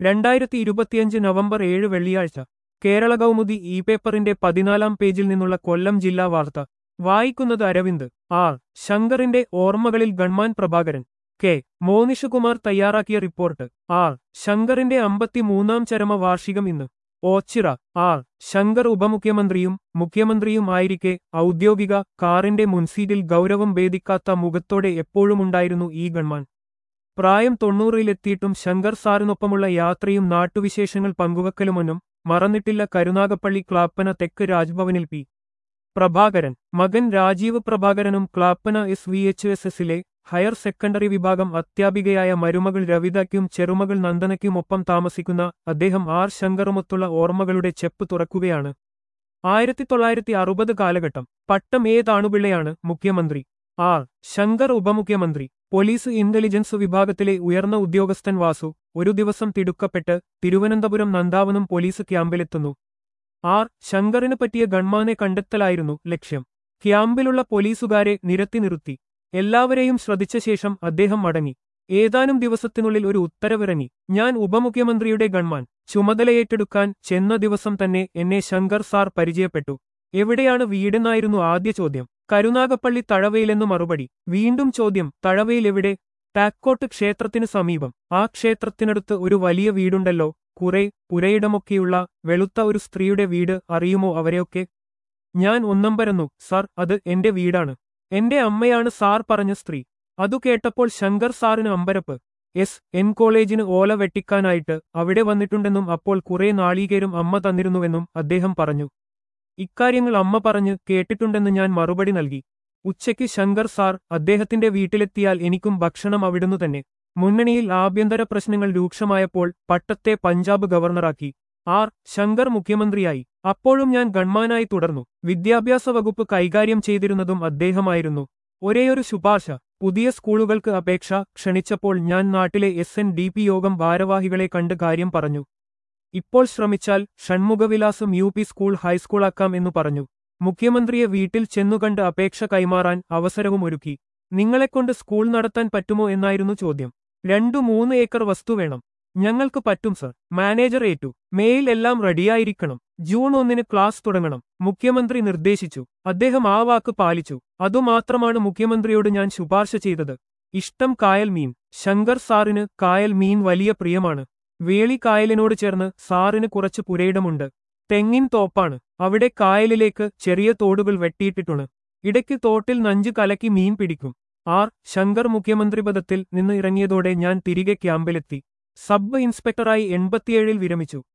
രണ്ടായിരത്തി ഇരുപത്തിയഞ്ച് നവംബർ ഏഴ് വെള്ളിയാഴ്ച കേരള കൗമുദി ഇ പേപ്പറിന്റെ പതിനാലാം പേജിൽ നിന്നുള്ള കൊല്ലം ജില്ലാ വാർത്ത വായിക്കുന്നത് അരവിന്ദ് ആർ ശങ്കറിന്റെ ഓർമ്മകളിൽ ഗൺമാൻ പ്രഭാകരൻ കെ മോനിഷകുമാർ തയ്യാറാക്കിയ റിപ്പോർട്ട് ആർ ശങ്കറിന്റെ അമ്പത്തിമൂന്നാം ചരമ വാർഷികം ഇന്ന് ഓച്ചിറ ആർ ശങ്കർ ഉപമുഖ്യമന്ത്രിയും മുഖ്യമന്ത്രിയും ആയിരിക്കെ ഔദ്യോഗിക കാറിന്റെ മുൻസീറ്റിൽ ഗൗരവം ഭേദിക്കാത്ത മുഖത്തോടെ എപ്പോഴുമുണ്ടായിരുന്നു ഈ ഗൺമാൻ പ്രായം തൊണ്ണൂറിലെത്തിയിട്ടും ശങ്കർ സാറിനൊപ്പമുള്ള യാത്രയും നാട്ടുവിശേഷങ്ങൾ പങ്കുവെക്കലുമൊന്നും മറന്നിട്ടില്ല കരുനാഗപ്പള്ളി ക്ലാപ്പന തെക്ക് രാജ്ഭവനിൽ പി പ്രഭാകരൻ മകൻ രാജീവ് പ്രഭാകരനും Clappana S V H S എസിലെ ഹയർ സെക്കൻഡറി വിഭാഗം അധ്യാപികയായ മരുമകൾ രവിതയ്ക്കും ചെറുമകൾ നന്ദനയ്ക്കുമൊപ്പം താമസിക്കുന്ന അദ്ദേഹം ആർ ശങ്കറുമൊത്തുള്ള ഓർമ്മകളുടെ ചെപ്പ് തുറക്കുകയാണ് ആയിരത്തി തൊള്ളായിരത്തി അറുപത് കാലഘട്ടം പട്ടം ഏതാണുപിള്ളയാണ് മുഖ്യമന്ത്രി ആർ ശങ്കർ ഉപമുഖ്യമന്ത്രി പോലീസ് ഇന്റലിജൻസ് വിഭാഗത്തിലെ ഉയർന്ന ഉദ്യോഗസ്ഥൻ വാസു ഒരു ദിവസം തിടുക്കപ്പെട്ട് തിരുവനന്തപുരം നന്ദാവനം പോലീസ് ക്യാമ്പിലെത്തുന്നു ആർ ശങ്കറിന് പറ്റിയ ഗൺമാനെ കണ്ടെത്തലായിരുന്നു ലക്ഷ്യം ക്യാമ്പിലുള്ള പോലീസുകാരെ നിരത്തി നിർത്തി എല്ലാവരെയും ശ്രദ്ധിച്ച ശേഷം അദ്ദേഹം മടങ്ങി ഏതാനും ദിവസത്തിനുള്ളിൽ ഒരു ഉത്തരവിറങ്ങി ഞാൻ ഉപമുഖ്യമന്ത്രിയുടെ ഗൺമാൻ ചുമതലയേറ്റെടുക്കാൻ ചെന്ന ദിവസം തന്നെ എന്നെ ശങ്കർ സാർ പരിചയപ്പെട്ടു എവിടെയാണ് വീടെന്നായിരുന്നു ആദ്യ ചോദ്യം കരുനാഗപ്പള്ളി തഴവയിലെന്നു മറുപടി വീണ്ടും ചോദ്യം തഴവയിൽ എവിടെ ടാക്കോട്ട് ക്ഷേത്രത്തിനു സമീപം ആ ക്ഷേത്രത്തിനടുത്ത് ഒരു വലിയ വീടുണ്ടല്ലോ കുറെ പുരയിടമൊക്കെയുള്ള വെളുത്ത ഒരു സ്ത്രീയുടെ വീട് അറിയുമോ അവരെയൊക്കെ ഞാൻ ഒന്നമ്പരന്നു സാർ അത് എന്റെ വീടാണ് എന്റെ അമ്മയാണ് സാർ പറഞ്ഞ സ്ത്രീ അതു കേട്ടപ്പോൾ ശങ്കർ സാറിന് അമ്പരപ്പ് എസ് എൻ കോളേജിന് ഓല വെട്ടിക്കാനായിട്ട് അവിടെ വന്നിട്ടുണ്ടെന്നും അപ്പോൾ കുറെ നാളീകേരും അമ്മ തന്നിരുന്നുവെന്നും അദ്ദേഹം പറഞ്ഞു ഇക്കാര്യങ്ങൾ അമ്മ പറഞ്ഞ് കേട്ടിട്ടുണ്ടെന്ന് ഞാൻ മറുപടി നൽകി ഉച്ചയ്ക്ക് ശങ്കർ സാർ അദ്ദേഹത്തിന്റെ വീട്ടിലെത്തിയാൽ എനിക്കും ഭക്ഷണം അവിടുന്നു തന്നെ മുന്നണിയിൽ ആഭ്യന്തര പ്രശ്നങ്ങൾ രൂക്ഷമായപ്പോൾ പട്ടത്തെ പഞ്ചാബ് ഗവർണറാക്കി ആർ ശങ്കർ മുഖ്യമന്ത്രിയായി അപ്പോഴും ഞാൻ ഗൺമാനായി തുടർന്നു വിദ്യാഭ്യാസ വകുപ്പ് കൈകാര്യം ചെയ്തിരുന്നതും അദ്ദേഹമായിരുന്നു ഒരേയൊരു ശുപാർശ പുതിയ സ്കൂളുകൾക്ക് അപേക്ഷ ക്ഷണിച്ചപ്പോൾ ഞാൻ നാട്ടിലെ എസ് എൻ ഡി പി യോഗം ഭാരവാഹികളെ കണ്ട് കാര്യം പറഞ്ഞു ഇപ്പോൾ ശ്രമിച്ചാൽ ഷൺമുഖവിലാസം യു പി സ്കൂൾ ഹൈസ്കൂളാക്കാം എന്നു പറഞ്ഞു മുഖ്യമന്ത്രിയെ വീട്ടിൽ ചെന്നുകണ്ട് അപേക്ഷ കൈമാറാൻ അവസരവും ഒരുക്കി നിങ്ങളെക്കൊണ്ട് സ്കൂൾ നടത്താൻ പറ്റുമോ എന്നായിരുന്നു ചോദ്യം രണ്ടു മൂന്ന് ഏക്കർ വസ്തു വേണം ഞങ്ങൾക്ക് പറ്റും സർ മാനേജർ ഏറ്റു മെയിൽ എല്ലാം റെഡിയായിരിക്കണം ജൂൺ ഒന്നിന് ക്ലാസ് തുടങ്ങണം മുഖ്യമന്ത്രി നിർദ്ദേശിച്ചു അദ്ദേഹം ആ വാക്ക് പാലിച്ചു അതുമാത്രമാണ് മുഖ്യമന്ത്രിയോട് ഞാൻ ശുപാർശ ചെയ്തത് ഇഷ്ടം കായൽ മീൻ ശങ്കർ സാറിന് കായൽ മീൻ വലിയ പ്രിയമാണ് വേളി കായലിനോട് ചേർന്ന് സാറിന് കുറച്ച് പുരയിടമുണ്ട് തെങ്ങിൻ തോപ്പാണ് അവിടെ കായലിലേക്ക് ചെറിയ തോടുകൾ വെട്ടിയിട്ടിട്ടുണ്ട് ഇടയ്ക്ക് തോട്ടിൽ നഞ്ചു കലക്കി മീൻ പിടിക്കും ആർ ശങ്കർ മുഖ്യമന്ത്രി പദത്തിൽ നിന്ന് ഇറങ്ങിയതോടെ ഞാൻ തിരികെ ക്യാമ്പിലെത്തി സബ് ഇൻസ്പെക്ടറായി എൺപത്തിയേഴിൽ വിരമിച്ചു